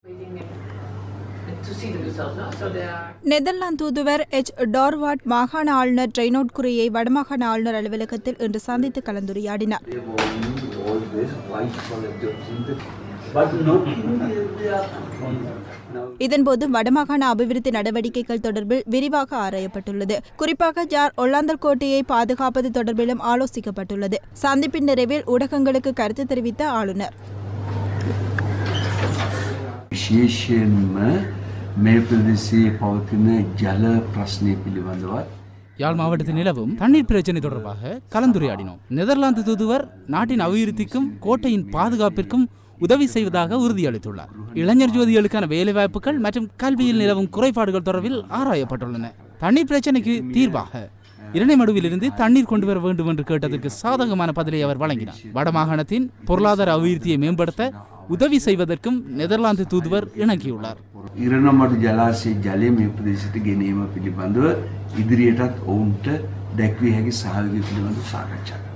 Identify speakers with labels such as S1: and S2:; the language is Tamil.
S1: to see the results. No? So they are
S2: Netherlands தூதுவர் எச் டார்வாட் மாகாண ஆளுநர் ட்ரெய்னோட் குரையை வடமாகாண ஆளுநர் அலுவலகத்தில் இன்று சந்தித்து கலந்துரையாடினார்
S3: They have only always white collar jobs in the but not in the, they are now
S2: இதன்போது வடமாகாண அபிவிருத்தி நடவடிக்கைகள் தொடர்பில் விரிவாக ஆராயப்பட்டுள்ளது குறிப்பாக ஜார் ஒல்லாந்தர் கோட்டையை பாதுகாப்பது தொடர்பிலும் ஆலோசிக்கப்பட்டுள்ளது சந்திப்பின் நிறைவில் ஊடகங்களுக்கு கருத்து தெரிவித்த ஆளுநர்
S3: විශේෂයෙන්ම මේ ප්‍රදේශයේ පවතින ජල ප්‍රශ්නය පිළිබඳවත්
S4: யாழ் மாவட்டத்தில் நிலவும் தண்ணீர் பிரச்சினை தொடர்பாக கலந்துரையாடினோம் நெதர்லாந்து தூதுவர் நாட்டின் அபிவிருத்திக்கும் கோட்டையின் பாதுகாப்பிற்கும் உதவி செய்வதாக உறுதியளித்துள்ளார் இளைஞர் ஜோதிகளுக்கான வேலைவாய்ப்புகள் மற்றும் கல்வியில் நிலவும் குறைபாடுகள் தொடர்பில் ஆராயப்பட்டுள்ளன தண்ணீர் பிரச்சினைக்கு தீர்வாக இரணைமடுவிலிருந்து தண்ணீர் கொண்டு வர வேண்டும் என்று கேட்டதற்கு சாதகமான பதிலை அவர் வழங்கினார் வடமாகாணத்தின் பொருளாதார அபிவிருத்தியை மேம்படுத்த உதவி செய்வதற்கும் நெதர்லாந்து தூதுவர் இணங்கியுள்ளார்
S3: ඉරණමඩු ජලාශයේ ජලය මේ ප්‍රදේශයට ගෙනීම පිළිබඳව ඉදිරියටත් ඔවුන්ට දැක්විය හැකි සහයෝගය පිළිබඳව සාකච්ඡා කරනවා.